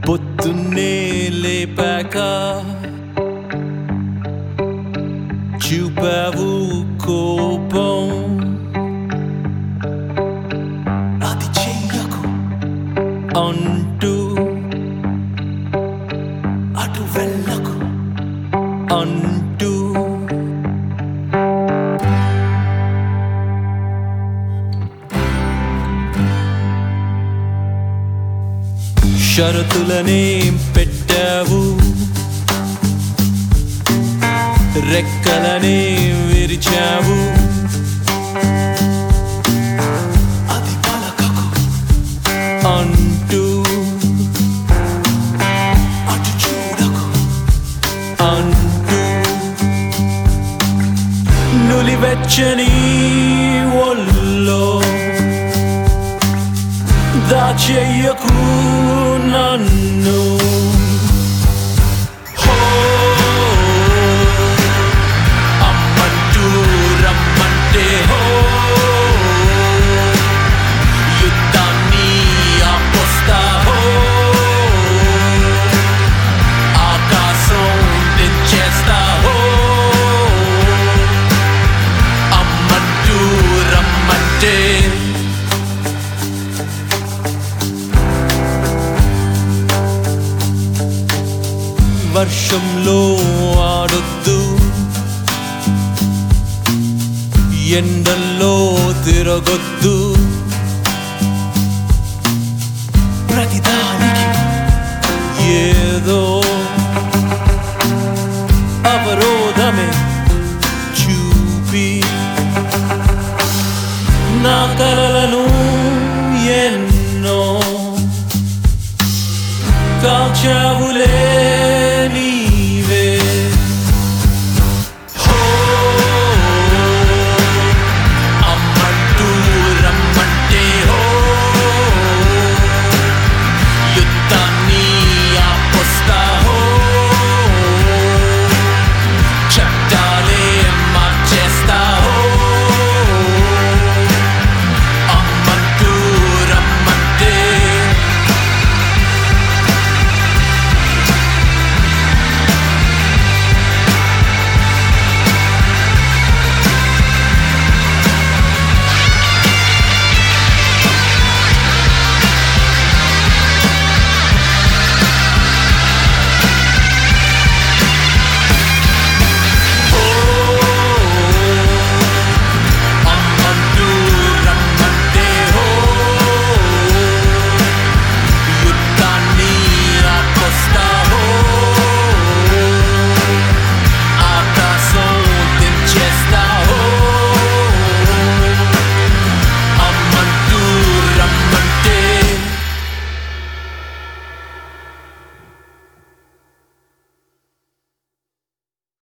పొద్దున్నే లేపాక చూపావు కోపం అది చెయ్యకు అంటూ అటు వెళ్ళకు అంటూ షరతులనే పెట్టావు రెక్కలనే విరిచావు అది పలకకు అంటూ అటు చూడకు అంటూ నులివెచ్చని ఒల్లో దాచెయ్యకు నన్ను హో, అమ్మంటూ రమ్మంటే హో, యుద్ధాన్ని ఆపొస్తా హో, ఆకాశం దించేస్తా హో, అమ్మంటూ రమ్మంటే వర్షంలో ఆడొద్దు ఎండల్లో తిరగొద్దు ప్రతిదానికి ఏదో అవరోధమే చూపి నా కలలను ఎన్నో కాచావులే